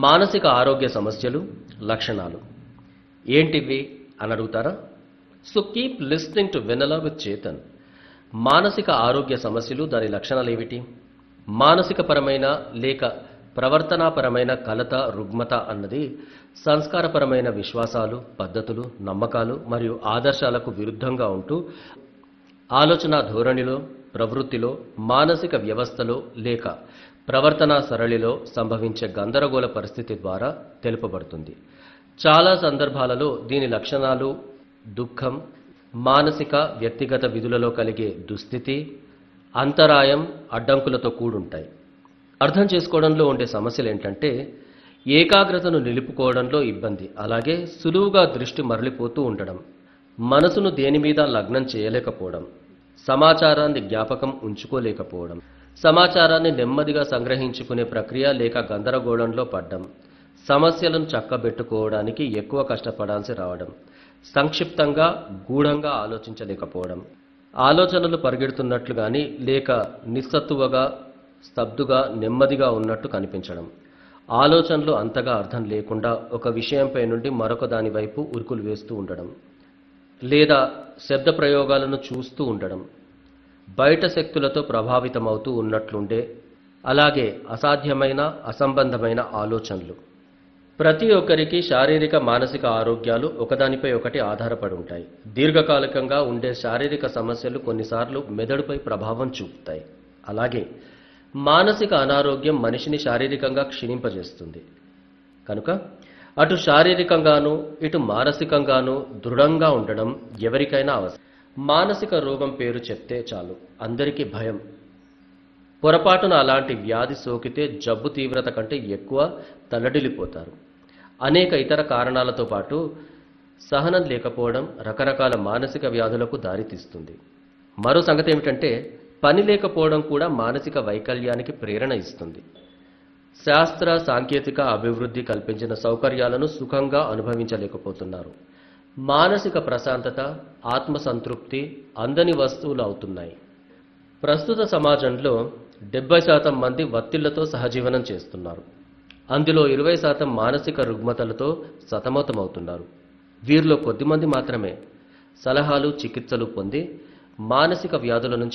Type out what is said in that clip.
మానసిక ఆరోగ్య సమస్యలు లక్షణాలు ఏంటివి అని అడుగుతారా so keep listening to Vennela with Chetan మానసిక ఆరోగ్య సమస్యలు దాని లక్షణాలు ఏమిటి మానసిక పరమైన లేక ప్రవర్తనాపరమైన కలత రుగ్మత అన్నది సంస్కారపరమైన విశ్వాసాలు పద్ధతులు నమ్మకాలు మరియు ఆదర్శాలకు విరుద్ధంగా ఉంటూ ఆలోచన ధోరణిలో ప్రవృత్తిలో మానసిక వ్యవస్థలో లేక ప్రవర్తనా సరళిలో సంభవించే గందరగోళ పరిస్థితి ద్వారా తెలుపబడుతుంది చాలా సందర్భాలలో దీని లక్షణాలు దుఃఖం మానసిక వ్యక్తిగత విధులలో కలిగే దుస్థితి అంతరాయం అడ్డంకులతో కూడుంటాయి అర్థం చేసుకోవడంలో ఉండే సమస్యలు ఏంటంటే ఏకాగ్రతను నిలుపుకోవడంలో ఇబ్బంది అలాగే సులువుగా దృష్టి మరలిపోతూ ఉండడం మనసును దేని మీద లగ్నం చేయలేకపోవడం సమాచారాన్ని జ్ఞాపకం ఉంచుకోలేకపోవడం సమాచారాన్ని నెమ్మదిగా సంగ్రహించుకునే ప్రక్రియ లేక గందరగోళంలో పడ్డం సమస్యలను చక్కబెట్టుకోవడానికి ఎక్కువ కష్టపడాల్సి రావడం సంక్షిప్తంగా గూఢంగా ఆలోచించలేకపోవడం ఆలోచనలు పరిగెడుతున్నట్లు గాని లేక నిస్సత్తువగా స్తబ్దుగా నెమ్మదిగా ఉన్నట్టు కనిపించడం ఆలోచనలు అంతగా అర్థం లేకుండా ఒక విషయంపై నుండి మరొక దాని వైపు ఉరుకులు వేస్తూ ఉండడం లేదా శబ్ద ప్రయోగాలను చూస్తూ ఉండడం బయట శక్తులతో ప్రభావితమవుతూ ఉన్నట్లుండే అలాగే అసాధ్యమైన అసంబంధమైన ఆలోచనలు ప్రతి ఒక్కరికి శారీరక మానసిక ఆరోగ్యాలు ఒకదానిపై ఒకటి ఆధారపడి ఉంటాయి దీర్ఘకాలికంగా ఉండే శారీరక సమస్యలు కొన్నిసార్లు మెదడుపై ప్రభావం చూపుతాయి అలాగే మానసిక అనారోగ్యం మనిషిని శారీరకంగా క్షీణింపజేస్తుంది కనుక అటు శారీరకంగాను ఇటు మానసికంగాను దృఢంగా ఉండడం ఎవరికైనా అవసరం మానసిక రోగం పేరు చెప్తే చాలు అందరికీ భయం పొరపాటున అలాంటి వ్యాధి సోకితే జబ్బు తీవ్రత కంటే ఎక్కువ తల్లడిల్లిపోతారు అనేక ఇతర కారణాలతో పాటు సహనం లేకపోవడం రకరకాల మానసిక వ్యాధులకు దారితీస్తుంది మరో సంగతి ఏమిటంటే పని లేకపోవడం కూడా మానసిక వైకల్యానికి ప్రేరణ ఇస్తుంది శాస్త్ర సాంకేతిక అభివృద్ధి కల్పించిన సౌకర్యాలను సుఖంగా అనుభవించలేకపోతున్నారు మానసిక ప్రశాంతత ఆత్మసంతృప్తి అందని వస్తువులు అవుతున్నాయి ప్రస్తుత సమాజంలో డెబ్బై శాతం మంది వత్తిళ్లతో సహజీవనం చేస్తున్నారు అందులో ఇరవై శాతం మానసిక రుగ్మతలతో సతమతమవుతున్నారు వీరిలో కొద్దిమంది మాత్రమే సలహాలు చికిత్సలు పొంది మానసిక వ్యాధుల నుంచి